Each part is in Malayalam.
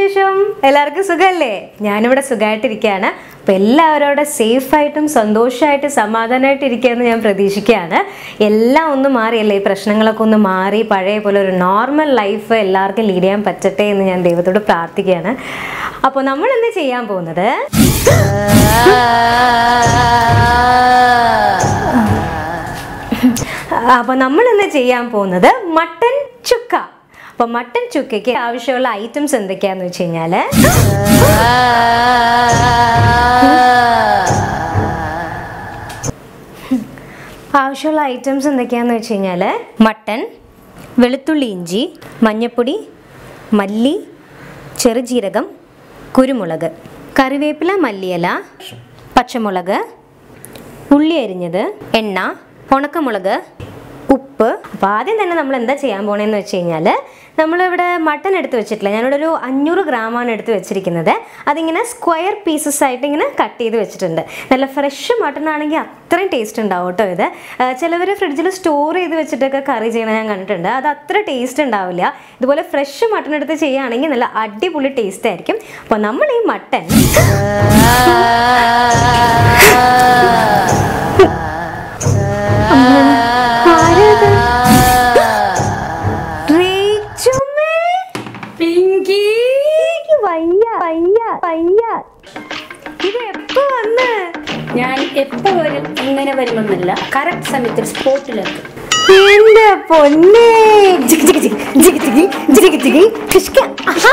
വിശേഷം എല്ലാവർക്കും സുഖമല്ലേ ഞാനിവിടെ സുഖമായിട്ടിരിക്കുകയാണ് അപ്പം എല്ലാവരോടെ സേഫായിട്ടും സന്തോഷമായിട്ട് സമാധാനമായിട്ട് ഇരിക്കുകയെന്ന് ഞാൻ പ്രതീക്ഷിക്കുകയാണ് എല്ലാം ഒന്ന് മാറിയല്ലേ ഈ പ്രശ്നങ്ങളൊക്കെ ഒന്ന് മാറി പഴയ പോലെ ഒരു നോർമൽ ലൈഫ് എല്ലാവർക്കും ലീഡ് ചെയ്യാൻ പറ്റട്ടെ എന്ന് ഞാൻ ദൈവത്തോട് പ്രാർത്ഥിക്കുകയാണ് അപ്പോൾ നമ്മൾ ഇന്ന് ചെയ്യാൻ പോകുന്നത് അപ്പോൾ നമ്മൾ ഇന്ന് ചെയ്യാൻ പോകുന്നത് മട്ടൻ ചുക്ക അപ്പൊ മട്ടൻ ചുക്കയ്ക്ക് ആവശ്യമുള്ള ഐറ്റംസ് എന്തൊക്കെയാന്ന് വെച്ച് കഴിഞ്ഞാല് ആവശ്യമുള്ള ഐറ്റംസ് എന്തൊക്കെയാന്ന് വെച്ച് കഴിഞ്ഞാല് മട്ടൻ വെളുത്തുള്ളി ഇഞ്ചി മഞ്ഞപ്പൊടി മല്ലി ചെറുജീരകം കുരുമുളക് കറിവേപ്പില മല്ലിയില പച്ചമുളക് ഉള്ളി അരിഞ്ഞത് എണ്ണ ഉണക്കമുളക് ഉപ്പ് അപ്പോൾ ആദ്യം തന്നെ നമ്മൾ എന്താ ചെയ്യാൻ പോണേന്ന് വെച്ച് കഴിഞ്ഞാൽ നമ്മളിവിടെ മട്ടൺ എടുത്ത് വെച്ചിട്ടില്ല ഞാനിവിടെ ഒരു അഞ്ഞൂറ് ഗ്രാമാണ് എടുത്ത് വെച്ചിരിക്കുന്നത് അതിങ്ങനെ സ്ക്വയർ പീസസ് ആയിട്ട് ഇങ്ങനെ കട്ട് ചെയ്ത് വെച്ചിട്ടുണ്ട് നല്ല ഫ്രഷ് മട്ടൺ ആണെങ്കിൽ അത്രയും ടേസ്റ്റ് ഉണ്ടാവും കേട്ടോ ഇത് ചിലവർ ഫ്രിഡ്ജിൽ സ്റ്റോർ ചെയ്ത് വെച്ചിട്ടൊക്കെ കറി ചെയ്യണ ഞാൻ കണ്ടിട്ടുണ്ട് അത് അത്ര ടേസ്റ്റ് ഉണ്ടാവില്ല ഇതുപോലെ ഫ്രഷ് മട്ടൺ എടുത്ത് ചെയ്യുകയാണെങ്കിൽ നല്ല അടിപൊളി ടേസ്റ്റ് ആയിരിക്കും അപ്പോൾ നമ്മൾ ഈ മട്ടൺ റേച്ചുമ്മേ പിങ്കി എനിക്ക് വയ്യ വയ്യ വയ്യ ഇത് എപ്പോ വന്ന് ഞാൻ എപ്പോ വരും ഇങ്ങനെ വരുമെന്നല്ല കറക്റ്റ് സമയത്തിൽ സ്പോട്ടിലെത്തും എന്റെ പൊന്നേ ജിക് ജിക് ജിക് ജിക് ജിക് ജിക് ജിക് കിഷ്ക ആഹാ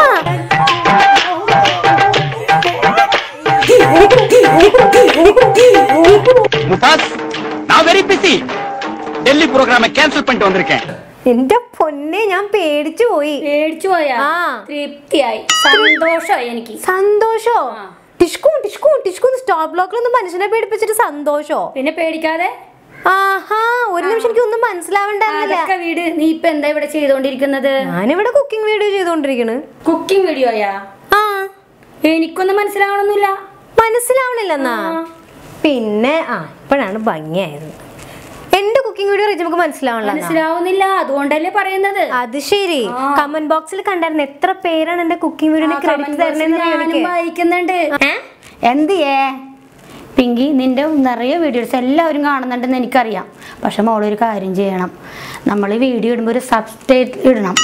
முபாஸ் நான் வெரி பிஸி டெல்லி ப்ரோக்ராமை கேன்சல் பண்ணிட்டு வந்திருக்கேன் എന്റെ പൊന്നെ ഞാൻ പേടിച്ചു പോയി പേടിച്ചു പോയാ ആ. തൃപ്തിയായി സന്തോഷമായി എനിക്ക് സന്തോഷോ ആ. ടിഷ്കു ടിഷ്കു ടിഷ്കു സ്റ്റോപ്പ് ബ്ലോക്കിലൊന്നും മനുഷ്യനെ പേടിപ്പിച്ചിട്ട് സന്തോഷോ പിന്നെ പേടിക്കാതെ ആഹാ ഒരു നിമിഷം എനിക്ക് ഒന്നും മനസ്സിലാവണ്ടായിരുന്നില്ല അതൊക്കെ വീട് നീ ഇപ്പൊ എന്താ ഇവിടെ ചെയ്തോണ്ടിരിക്കുന്നത് ഞാനിവിടെ കുക്കിംഗ് വീഡിയോ ചെയ്തോണ്ടിരിക്കണ് കുക്കിംഗ് വീഡിയോയാ ആ എനിക്കൊന്നും മനസ്സിലാവണമെന്നില്ല മനസ്സിലാവണില്ലെന്നാ പിന്നെ ആ ഇപ്പോഴാണ് ഭംഗിയായത് എന്റെ കുക്കിംഗ് വീഡിയോ റീച്ച് നമുക്ക് മനസ്സിലാവണില്ല മനസ്സിലാവുന്നില്ല അതുകൊണ്ടല്ലേ പറയുന്നത് അത് ശരി ആ. കമന്റ് ബോക്സിൽ കണ്ടായിരുന്നു എത്ര പേരാണ് എന്റെ കുക്കിംഗ് വീഡിയോന് ആ, ക്രെഡിറ്റ് comment box ൽ തരണേന്ന് ഞാനും എനിക്ക് വായിക്കുന്നുണ്ട് ഏ? എന്തിയേ പിങ്കി നിന്റെ നിറയെ വീഡിയോസ് എല്ലാവരും കാണുന്നുണ്ടെന്ന് എനിക്കറിയാം പക്ഷെ മോളൊരു കാര്യം ചെയ്യണം നമ്മൾ ഈ വീഡിയോ ഇടുമ്പോൾ ഒരു സബ്സ്റ്റേറ്റ് ഇടണം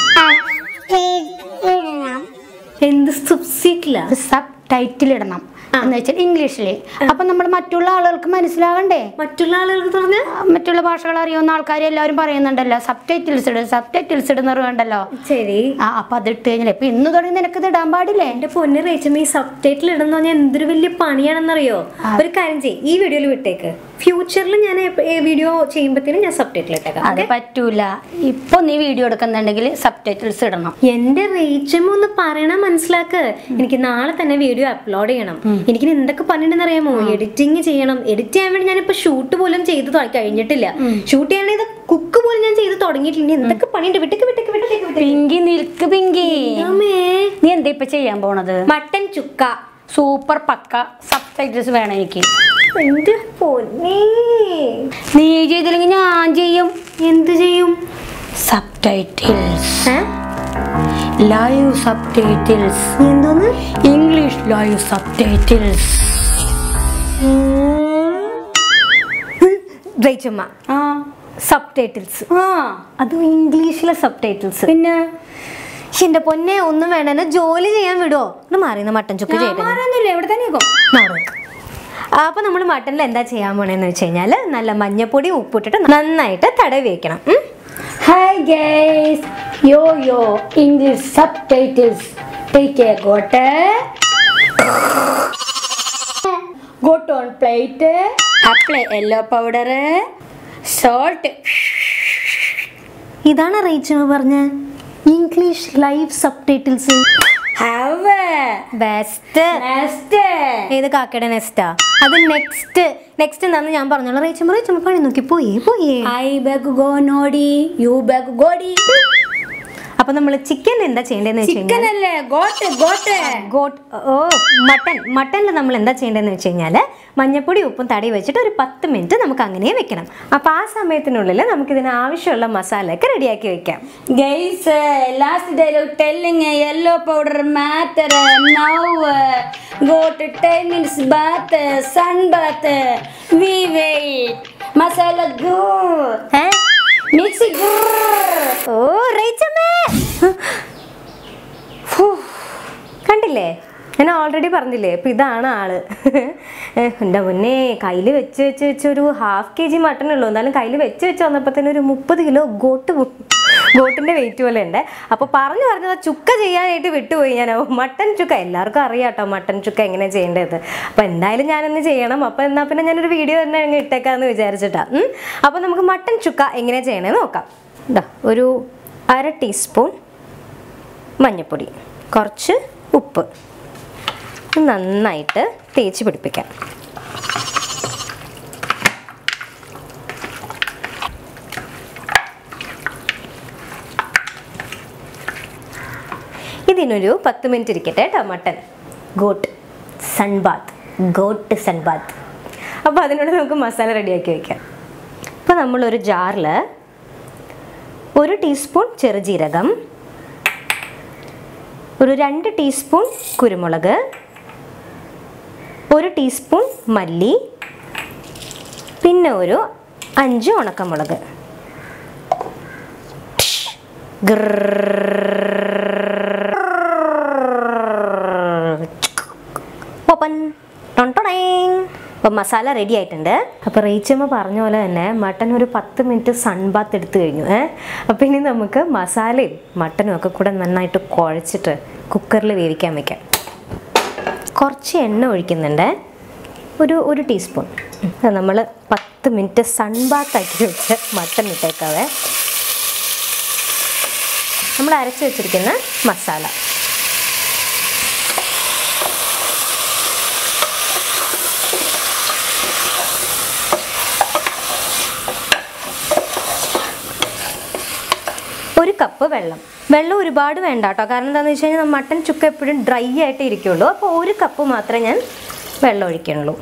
എന്ത് സബ്സിറ്റില്ല ഒരു സബ് ടൈറ്റിൽ ഇടണം എന്ന് വെച്ചാൽ ഇംഗ്ലീഷില് അപ്പൊ നമ്മൾ മറ്റുള്ള ആളുകൾക്ക് മനസ്സിലാകണ്ടേ മറ്റുള്ള ആളുകൾക്ക് പറഞ്ഞ ആ, മറ്റുള്ള ഭാഷകൾ അറിയാവുന്ന ആൾക്കാർ എല്ലാവരും പറയുന്നുണ്ടല്ലോ സബ് ടൈറ്റിൽസ് ഇട് സബ് ടൈറ്റിൽസ് ഇടുന്ന വേണ്ടല്ലോ ശരി ആ അപ്പൊ അത് ഇട്ട് കഴിഞ്ഞാൽ ഇപ്പൊ ഇന്ന് തുടങ്ങി നിനക്ക് ഇത് ഇടാൻ പാടില്ലേ എന്റെ പൊന്ന് റേച്ചമ്മ ഈ സബ് ടൈറ്റിൽ ഇടുന്ന പറഞ്ഞാൽ എന്തൊരു വലിയ പണിയാണെന്നറിയോ ഒരു കാര്യം ചെയ്യ് ഈ വീഡിയോയിൽ വിട്ടേക്ക് ഫ്യൂച്ചറിൽ ഞാൻ വീഡിയോ ചെയ്യുമ്പോഴത്തേനും ഞാൻ സബ് ടൈറ്റിൽ ഇട്ടേക്കാം അത് പറ്റൂല ഇപ്പൊ നീ വീഡിയോ എടുക്കുന്നുണ്ടെങ്കിൽ സബ് ടൈറ്റിൽസ് ഇടണം എന്റെ റേച്ചമ്മ ഒന്ന് പറയണ മനസ്സിലാക്ക് എനിക്ക് നാളെ തന്നെ വീഡിയോ അപ്ലോഡ് ചെയ്യണം എനിക്ക് ഇനി എന്തൊക്കെ പണിയുണ്ടെന്ന് അറിയാമോ എഡിറ്റിംഗ് ചെയ്യണം എഡിറ്റ് ചെയ്യാൻ വേണ്ടി ഞാനിപ്പോ ഷൂട്ട് പോലും ചെയ്ത് തൊ- കഴിഞ്ഞിട്ടില്ല ഷൂട്ട് ചെയ്യണത് കുക്ക് പോലും ഞാൻ ചെയ്ത് തുടങ്ങിയിട്ടില്ല ഇനി എന്തൊക്കെ പണിയുണ്ട് വിട്ടേക്ക് വിട്ടേക്ക് വിട്ടേക്ക് വിട്ടേക്ക് പിങ്കി നിൽക്ക് പിങ്കി അമ്മേ. നീ എന്താ ഇപ്പൊ ചെയ്യാൻ പോണത് mutton chukka super pakka subtitles വേണം എനിക്ക് എന്റെ പൊന്നേ നീ ചെയ്തില്ലെങ്കിൽ ഞാൻ ചെയ്യും എന്ത് ചെയ്യും സബ് ടൈറ്റിൽസ് ഏ? ലൈവ് സബ് ടൈറ്റിൽസ് എന്തോന്ന് English live subtitles Rechamma ആ സബ് ടൈറ്റിൽസ് ആ അതും ഇംഗ്ലീഷിലെ സബ് ടൈറ്റിൽസ് പിന്നെ എന്റെ പൊന്നെ ഒന്നും വേണ്ട എന്നെ ജോലി ചെയ്യാൻ വിടുവോ ഒന്ന് മാറിയുന്ന മട്ടൻ ചുക്ക് ചെയ്തേ മാറാനില്ല ഇവിടെ തന്നെ നിൽക്കും അപ്പൊ നമ്മൾ മട്ടനിൽ എന്താ ചെയ്യാൻ പോണേന്ന് വെച്ച് കഴിഞ്ഞാല് നല്ല മഞ്ഞപ്പൊടി ഉപ്പിട്ടിട്ട് നന്നായിട്ട് തടവി വെക്കണം ഉം. Hi guys, yo yo English subtitles. Take a gote. Got on plate. Apply yellow powder. Salt. ഇതാണ് റേച്ചമ്മ പറഞ്ഞ English live subtitles Have best next. ഏത് കാക്കയുടെ നെക്സ്റ്റാ അത് നെക്സ്റ്റ് നെക്സ്റ്റ് എന്താന്ന് ഞാൻ പറഞ്ഞോളാം റേച്ചമ്മ റേച്ചമ്മ പണി നോക്കി പോയേ പോയേ I beg go nodi. You beg godi. അപ്പൊ നമ്മൾ ചിക്കൻ എന്താ ചെയ്യേണ്ടതെന്ന് വെച്ച് കഴിഞ്ഞാൽ ചിക്കൻ അല്ലേ ഗോട്ട് ഗോട്ട് ഗോട്ട് ഓ മട്ടൻ മട്ടനിൽ നമ്മൾ എന്താ ചെയ്യേണ്ടതെന്ന് വെച്ച് കഴിഞ്ഞാൽ മഞ്ഞപ്പൊടി ഉപ്പും തടി വെച്ചിട്ട് ഒരു പത്ത് മിനിറ്റ് നമുക്ക് അങ്ങനെ വെക്കണം അപ്പോൾ ആ സമയത്തിനുള്ളിൽ നമുക്ക് ഇതിന് ആവശ്യമുള്ള മസാലയൊക്കെ റെഡിയാക്കി വെക്കാം guys last dialogue telling yellow powder matter now goat ten minutes bath sun bath we wait masala go ഏ? മിക്സി ഗോ ഓ റേച്ചമ്മേ ഫൂ. കണ്ടില്ലേ ഞാൻ ഓൾറെഡി പറഞ്ഞില്ലേ ഇപ്പം ഇതാണ് ആള് എൻ്റെ മുന്നേ കയ്യിൽ വെച്ച് വെച്ച് വെച്ച് ഒരു ഹാഫ് കെ ജി മട്ടൺ ഉള്ളൂ എന്നാലും കയ്യിൽ വെച്ച് വെച്ച് വന്നപ്പോൾ തന്നെ ഒരു മുപ്പത് കിലോ ഗോട്ട് പോ- ഗോട്ടിൻ്റെ വെയിറ്റ് പോലെ ഉണ്ട് അപ്പോൾ പറഞ്ഞു പറഞ്ഞത് ചുക്ക ചെയ്യാനായിട്ട് വിട്ടുപോയി ഞാൻ മട്ടൻ ചുക്ക എല്ലാവർക്കും അറിയാം കേട്ടോ മട്ടൻ ചുക്ക എങ്ങനെ ചെയ്യേണ്ടത് അപ്പോൾ എന്തായാലും ഞാനൊന്ന് ചെയ്യണം അപ്പോൾ എന്നാൽ പിന്നെ ഞാനൊരു വീഡിയോ തന്നെ അങ്ങ് ഇട്ടേക്കാന്ന് വിചാരിച്ചിട്ടാ ഉം. അപ്പോൾ നമുക്ക് മട്ടൻ ചുക്ക എങ്ങനെ ചെയ്യണമെന്ന് നോക്കാം ഇതാ ഒരു അര ടീസ്പൂൺ മഞ്ഞൾപ്പൊടി കുറച്ച് ഉപ്പ് ഇത് നന്നായിട്ട് തേച്ച് പിടിപ്പിക്കാം ഇതിനൊരു പത്ത് മിനിറ്റ് ഇരിക്കട്ടെ കേട്ടോ mutton goat sunbath goat sunbath അപ്പോൾ അതിനോട് നമുക്ക് മസാല റെഡിയാക്കി വയ്ക്കാം ഇപ്പോൾ നമ്മളൊരു ജാറിൽ ഒരു ടീസ്പൂൺ ചെറുജീരകം ഒരു രണ്ട് ടീസ്പൂൺ കുരുമുളക് ഒരു ടീസ്പൂൺ മല്ലി പിന്നെ ഒരു അഞ്ച് ഉണക്കമുളക് ഓപ്പൺ അപ്പോൾ മസാല റെഡി ആയിട്ടുണ്ട് അപ്പോൾ റേച്ചമ്മ പറഞ്ഞ പോലെ തന്നെ മട്ടൻ ഒരു പത്ത് മിനിറ്റ് സൺബാത്ത് എടുത്തു കഴിഞ്ഞു ഏ അപ്പോൾ ഇനി നമുക്ക് മസാലയും മട്ടനും ഒക്കെ കൂടെ നന്നായിട്ട് കുഴച്ചിട്ട് കുക്കറിൽ വേവിക്കാൻ വെക്കാം കുറച്ച് എണ്ണ ഒഴിക്കുന്നുണ്ട് ഒരു ഒരു ടീസ്പൂൺ നമ്മൾ പത്ത് മിനിറ്റ് സൺബാത്താക്കി വെച്ച് മട്ടൻ ഇട്ടേക്കാവേ നമ്മൾ അരച്ച് വെച്ചിരിക്കുന്ന മസാല ഒരു കപ്പ് വെള്ളം വെള്ളം ഒരുപാട് വേണ്ട കേട്ടോ കാരണം എന്താണെന്ന് വെച്ച് കഴിഞ്ഞാൽ മട്ടൻ ചുക്ക എപ്പോഴും ഡ്രൈ ആയിട്ട് ഇരിക്കുള്ളൂ അപ്പോൾ ഒരു കപ്പ് മാത്രമേ ഞാൻ വെള്ളം ഒഴിക്കുള്ളൂ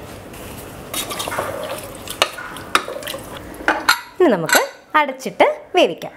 ഇനി നമുക്ക് അടച്ചിട്ട് വേവിക്കാം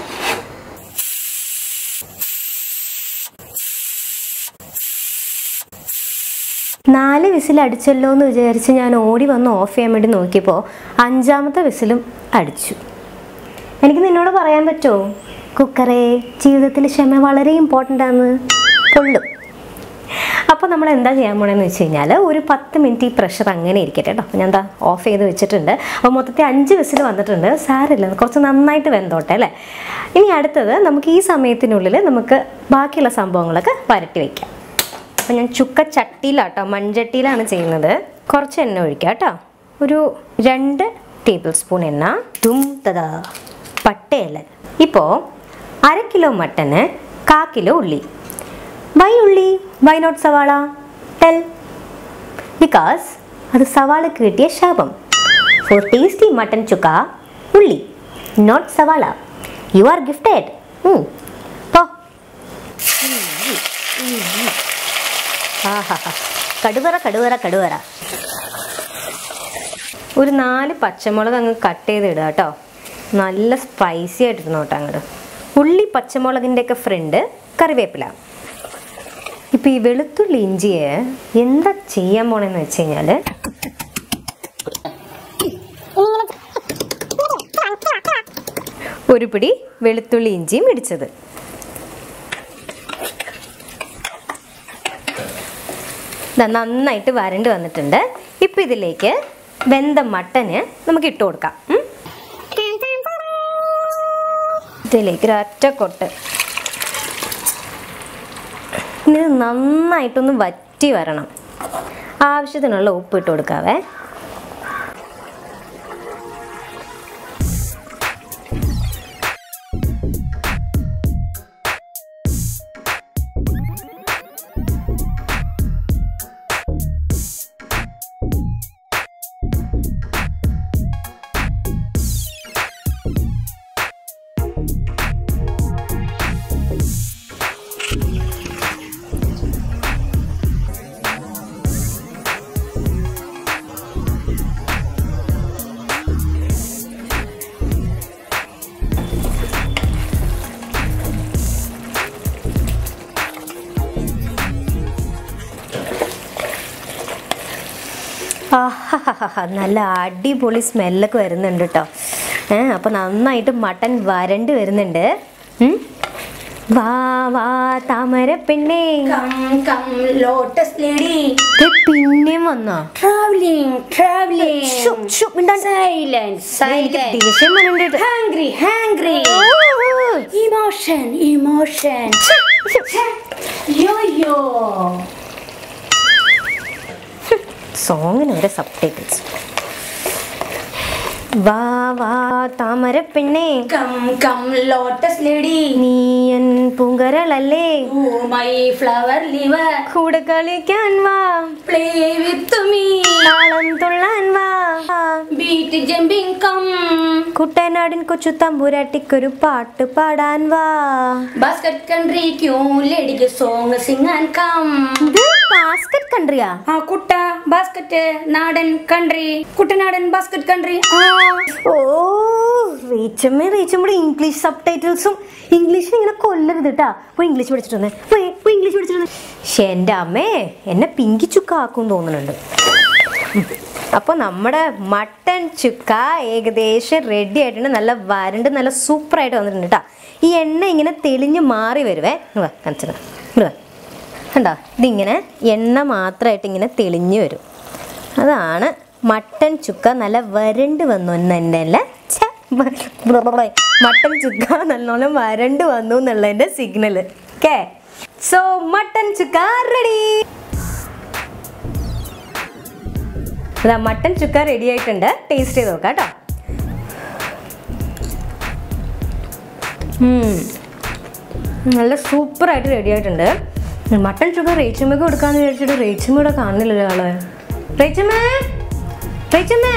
നാല് വിസിൽ അടിച്ചല്ലോ എന്ന് വിചാരിച്ച് ഞാൻ ഓടി വന്ന് ഓഫ് ചെയ്യാൻ വേണ്ടി നോക്കിയപ്പോൾ അഞ്ചാമത്തെ വിസിലും അടിച്ചു എനിക്ക് നിന്നോട് പറയാൻ പറ്റുമോ കുക്കറേ ജീവിതത്തിൽ ക്ഷമ വളരെ ഇമ്പോർട്ടൻ്റ് ആണ് കൊള്ളും അപ്പോൾ നമ്മൾ എന്താ ചെയ്യാൻ പോണെന്ന് വെച്ച് കഴിഞ്ഞാൽ ഒരു പത്ത് മിനിറ്റ് ഈ പ്രഷർ അങ്ങനെ ഇരിക്കട്ടെ കേട്ടോ അപ്പോൾ ഞാൻ എന്താ ഓഫ് ചെയ്ത് വെച്ചിട്ടുണ്ട് അപ്പോൾ മൊത്തത്തിൽ അഞ്ച് വിസിൽ വന്നിട്ടുണ്ട് സാരില്ല കുറച്ച് നന്നായിട്ട് വെന്തോട്ടെ അല്ലേ ഇനി അടുത്തത് നമുക്ക് ഈ സമയത്തിനുള്ളിൽ നമുക്ക് ബാക്കിയുള്ള സംഭവങ്ങളൊക്കെ വരട്ടി വയ്ക്കാം അപ്പോൾ ഞാൻ ചുക്ക ചട്ടിയിലാട്ടോ മൺചട്ടിയിലാണ് ചെയ്യുന്നത് കുറച്ച് എണ്ണ ഒഴിക്കാം കേട്ടോ ഒരു രണ്ട് ടേബിൾ സ്പൂൺ എണ്ണ തും തതാ പട്ടയില ഇപ്പോൾ അര കിലോ മട്ടന് കാ കിലോ ഉള്ളി വൈ ഉള്ളി വൈ നോട്ട് സവാള ടെൽ ബിക്കോസ് അത് സവാളക്ക് കിട്ടിയ ശാപം ഫോർ ടേസ്റ്റി മട്ടൻ ചുക്ക ഉള്ളി നോട്ട് സവാള യു ആർ ഗിഫ്റ്റഡ് പോ ആഹാഹാ. കടുവറ കടുവറ കടുവറ ഒരു നാല് പച്ചമുളക് അങ്ങ് കട്ട് ചെയ്ത് ഇടുക കേട്ടോ നല്ല സ്പൈസി ആയിട്ടിരുന്നു കേട്ടോ അങ്ങോട്ട് ഉള്ളി പച്ചമുളകിൻ്റെ ഒക്കെ ഫ്രണ്ട് കറിവേപ്പില ഇപ്പം ഈ വെളുത്തുള്ളി ഇഞ്ചിയെ എന്താ ചെയ്യാൻ പോണെന്ന് വെച്ച് കഴിഞ്ഞാൽ ഒരു പിടി വെളുത്തുള്ളി ഇഞ്ചിയും ഇടിച്ചത് ദാ നന്നായിട്ട് വരണ്ട് വന്നിട്ടുണ്ട് ഇപ്പം ഇതിലേക്ക് വെന്ത മട്ടന് നമുക്ക് ഇട്ട് കൊടുക്കാം ഉം. ഇതിലേക്ക് ഒരു ഒറ്റ കൊട്ട് ഇനി ഇത് നന്നായിട്ടൊന്ന് വറ്റി വരണം ആവശ്യത്തിനുള്ള ഉപ്പ് ഇട്ട് കൊടുക്കാവേ ആഹാഹാഹാ, നല്ല അടിപൊളി സ്മെല്ലൊക്കെ വരുന്നുണ്ട് കേട്ടോ ഏ അപ്പോൾ നന്നായിട്ട് മട്ടൻ വരണ്ട് വരുന്നുണ്ട് ഉം. വാ വാ താമര പെണ്ണേ കം കം ലോട്ടസ് ലേഡി ദേ പിന്നെയും വന്നോ ട്രാവലിംഗ് ട്രാവലിംഗ് ശ്ശോ, ശ്ശോ, മിണ്ടാണ്ട്. സൈലൻസ് എനിക്ക് സൈലൻസ് ദേഷ്യം വരുന്നുണ്ട് ഹാംഗ്രി ഹാംഗ്രി ഇമോഷൻ ഇമോഷൻ യോ യോ സോങ്ങിന് ഒരു സബ് ടൈറ്റിൽസ് വാ വാ താമര പെണ്ണേ കം കം ലോട്ടസ് ലേഡി നീയൻ പൂങ്കരളല്ലേ ഓ മൈ ഫ്ലവർ ലിവർ കൂടെ കളിക്കാൻ വാ പ്ലേ വിത്ത് മീ താളം തുള്ളാൻ വാ ബീറ്റ് ജമ്പിങ് കം കുട്ടനാടിൻ കൊച്ചു തമ്പുരാട്ടിക്കൊരു പാട്ട് പാടാൻ വാ ബാസ്കറ്റ് കൺട്രി ക്യൂ ലേഡിക്ക് സോങ് സിംഗാൻ കം ഇത് ബാസ്കറ്റ് കൺട്രിയാ ആ കുട്ട ബാസ്കറ്റ് നാടൻ കൺട്രി കുട്ടനാടൻ ബാസ്കറ്റ് കൺട്രി ആ ഓ റീച്ചമ്മേ റീച്ചമ്മയുടെ ഇംഗ്ലീഷ് സബ് ടൈറ്റിൽസും ഇംഗ്ലീഷിൽ ഇങ്ങനെ കൊല്ലരുത് കേട്ടാ പോയി ഇംഗ്ലീഷ് പഠിച്ചിട്ട് പോയി പോയി ഇംഗ്ലീഷ് പഠിച്ചിട്ട് പക്ഷെ എൻ്റെ അമ്മേ എന്നെ പിങ്കി ചുക്ക ആക്കും തോന്നുന്നുണ്ട് അപ്പോൾ നമ്മുടെ മട്ടൻ ചുക്ക ഏകദേശം റെഡി ആയിട്ടുണ്ട് നല്ല വരണ്ട് നല്ല സൂപ്പറായിട്ട് വന്നിട്ടുണ്ട് കേട്ടോ ഈ എണ്ണ ഇങ്ങനെ തെളിഞ്ഞ് മാറി വരുവേ ഇങ്ങ് വാ കാണിച്ചത് ഇങ്ങ് വാ കണ്ടോ ഇതിങ്ങനെ എണ്ണ മാത്രമായിട്ട് ഇങ്ങനെ തെളിഞ്ഞ് വരും അതാണ് മട്ടൻ ചുക്ക നല്ല വരണ്ട് വന്നു എന്നല്ലേ മട്ടൻ ചുക്ക നല്ലോണം വരണ്ട് വന്നു എന്നുള്ളതിൻ്റെ signal okay so mutton chukka ready അതാ മട്ടൻ ചുക്ക റെഡി ആയിട്ടുണ്ട് ടേസ്റ്റ് ചെയ്ത് നോക്കാം കേട്ടോ ഉം. നല്ല സൂപ്പറായിട്ട് റെഡി ആയിട്ടുണ്ട് മട്ടൻ ചുക്ക റേച്ചമ്മക്ക് കൊടുക്കാന്ന് വിചാരിച്ചിട്ട് റേച്ചമ്മ ഇവിടെ കാണുന്നില്ലല്ലോ ആളെ റേച്ചമ്മേ റേച്ചമ്മേ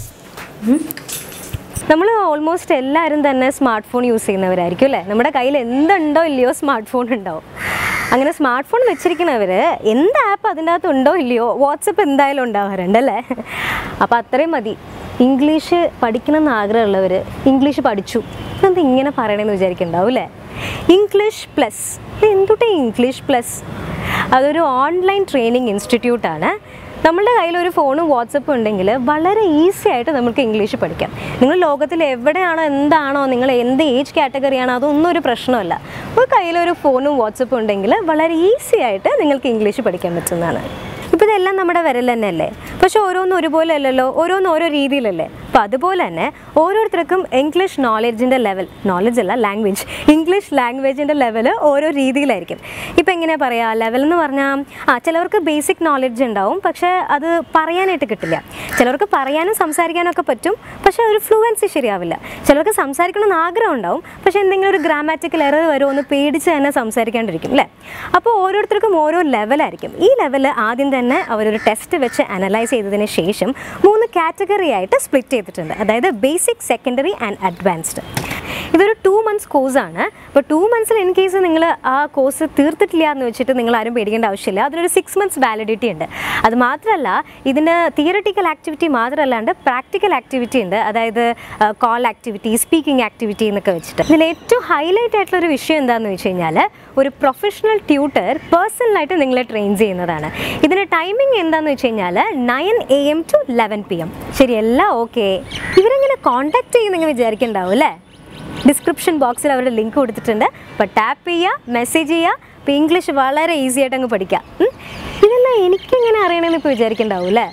നമ്മൾ ഓൾമോസ്റ്റ് എല്ലാവരും തന്നെ സ്മാർട്ട് ഫോൺ യൂസ് ചെയ്യുന്നവരായിരിക്കും അല്ലേ നമ്മുടെ കയ്യിൽ എന്തുണ്ടോ ഇല്ലയോ സ്മാർട്ട് ഫോൺ ഉണ്ടാവും അങ്ങനെ സ്മാർട്ട് ഫോൺ വെച്ചിരിക്കുന്നവർ എന്ത് ആപ്പ് അതിൻ്റെ അകത്ത് ഉണ്ടോ ഇല്ലയോ വാട്സപ്പ് എന്തായാലും ഉണ്ടാവാറുണ്ട് അല്ലേ അപ്പോൾ അത്രയും മതി ഇംഗ്ലീഷ് പഠിക്കണമെന്ന് ആഗ്രഹമുള്ളവർ ഇംഗ്ലീഷ് പഠിച്ചു എന്താ ഇങ്ങനെ പറയണമെന്ന് വിചാരിക്കുന്നുണ്ടാവും അല്ലേ ഇംഗ്ലീഷ് പ്ലസ് എന്തുട്ടെ ഇംഗ്ലീഷ് പ്ലസ് അതൊരു ഓൺലൈൻ ട്രെയിനിങ് ഇൻസ്റ്റിറ്റ്യൂട്ടാണ് നമ്മളുടെ കയ്യിൽ ഒരു ഫോണും വാട്സപ്പും ഉണ്ടെങ്കിൽ വളരെ ഈസി ആയിട്ട് നമുക്ക് ഇംഗ്ലീഷ് പഠിക്കാം നിങ്ങൾ ലോകത്തിൽ എവിടെയാണോ എന്താണോ നിങ്ങൾ എന്ത് ഏജ് കാറ്റഗറിയാണോ അതൊന്നും ഒരു പ്രശ്നമല്ല ഒരു കയ്യിലൊരു ഫോണും വാട്സപ്പും ഉണ്ടെങ്കിൽ വളരെ ഈസി ആയിട്ട് നിങ്ങൾക്ക് ഇംഗ്ലീഷ് പഠിക്കാൻ പറ്റുന്നതാണ് ഇപ്പോൾ ഇതെല്ലാം നമ്മുടെ വിരൽ തന്നെയല്ലേ പക്ഷെ ഓരോന്നും ഒരുപോലെ അല്ലല്ലോ ഓരോന്നും ഓരോ രീതിയിലല്ലേ അപ്പോൾ അതുപോലെ തന്നെ ഓരോരുത്തർക്കും ഇംഗ്ലീഷ് നോളജിൻ്റെ ലെവൽ നോളജ് അല്ല ലാംഗ്വേജ് ഇംഗ്ലീഷ് ലാംഗ്വേജിൻ്റെ ലെവൽ ഓരോ രീതിയിലായിരിക്കും ഇപ്പോൾ എങ്ങനെ പറയുക ലെവൽ എന്ന് പറഞ്ഞാൽ ആ ചിലവർക്ക് ബേസിക് നോളജ് ഉണ്ടാവും പക്ഷേ അത് പറയാനായിട്ട് കിട്ടില്ല ചിലവർക്ക് പറയാനും സംസാരിക്കാനും ഒക്കെ പറ്റും പക്ഷേ ഒരു ഫ്ലുവൻസി ശരിയാവില്ല ചിലർക്ക് സംസാരിക്കണമെന്ന് ആഗ്രഹം ഉണ്ടാവും പക്ഷേ എന്തെങ്കിലും ഒരു ഗ്രാമാറ്റിക്കൽ എറർ വരുമോ എന്ന് പേടിച്ച് തന്നെ സംസാരിക്കാണ്ടിരിക്കും അല്ലേ അപ്പോൾ ഓരോരുത്തർക്കും ഓരോ ലെവലായിരിക്കും ഈ ലെവൽ ആദ്യം തന്നെ അവരൊരു ടെസ്റ്റ് വെച്ച് അനലൈസ് ചെയ്തതിന് ശേഷം മൂന്ന് കാറ്റഗറി ആയിട്ട് സ്പ്ലിറ്റ് ചെയ്തിട്ടുണ്ട് അതായത് ബേസിക് സെക്കൻഡറി ആൻഡ് അഡ്വാൻസ്ഡ് ഇതൊരു ടു മന്ത്സ് കോഴ്സാണ് അപ്പോൾ ടു മന്ത്സിൽ ഇൻ കേസ് നിങ്ങൾ ആ കോഴ്സ് തീർത്തിട്ടില്ല എന്ന് വെച്ചിട്ട് നിങ്ങൾ ആരും പേടിക്കേണ്ട ആവശ്യമില്ല അതിനൊരു സിക്സ് മന്ത്സ് വാലിഡിറ്റി ഉണ്ട് അത് മാത്രമല്ല ഇതിന് തിയറട്ടിക്കൽ ആക്ടിവിറ്റി മാത്രമല്ലാണ്ട് പ്രാക്ടിക്കൽ ആക്ടിവിറ്റി ഉണ്ട് അതായത് കോൾ ആക്ടിവിറ്റി സ്പീക്കിംഗ് ആക്ടിവിറ്റി എന്നൊക്കെ വെച്ചിട്ട് ഇതിൽ ഏറ്റവും ഹൈലൈറ്റ് ആയിട്ടുള്ള ഒരു വിഷയം എന്താണെന്ന് വെച്ച് കഴിഞ്ഞാൽ ഒരു പ്രൊഫഷണൽ ട്യൂട്ടർ പേഴ്സണലായിട്ട് നിങ്ങളെ ട്രെയിൻ ചെയ്യുന്നതാണ് ഇതിൻ്റെ ടൈമിംഗ് എന്താണെന്ന് വെച്ച് കഴിഞ്ഞാൽ nine A M to eleven P M ശരി എല്ലാം ഓക്കെ ഇവരെങ്ങനെ കോൺടാക്ട് ചെയ്യും നിങ്ങൾ വിചാരിക്കുന്നുണ്ടാവും അല്ലേ ഡിസ്ക്രിപ്ഷൻ ബോക്സിൽ അവരുടെ ലിങ്ക് കൊടുത്തിട്ടുണ്ട് അപ്പോൾ ടാപ്പ് ചെയ്യുക മെസ്സേജ് ചെയ്യുക ഇപ്പോൾ ഇംഗ്ലീഷ് വളരെ ഈസി ആയിട്ട് അങ്ങ് പഠിക്കാം ഉം. ഇതെല്ലാം എനിക്കെങ്ങനെ അറിയണമെന്ന് ഇപ്പോൾ വിചാരിക്കുന്നുണ്ടാവും അല്ലേ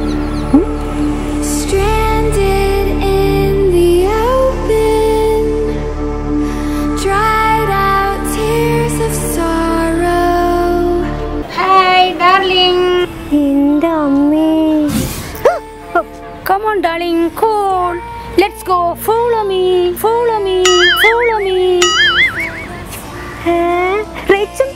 Stranded in the open, dried out tears of sorrow. Hi darling എൻ്റെ അമ്മേ Come on, darling, cool. Let's go. Follow me. Follow me. Follow me. ഏ? റേച്ചമ്മ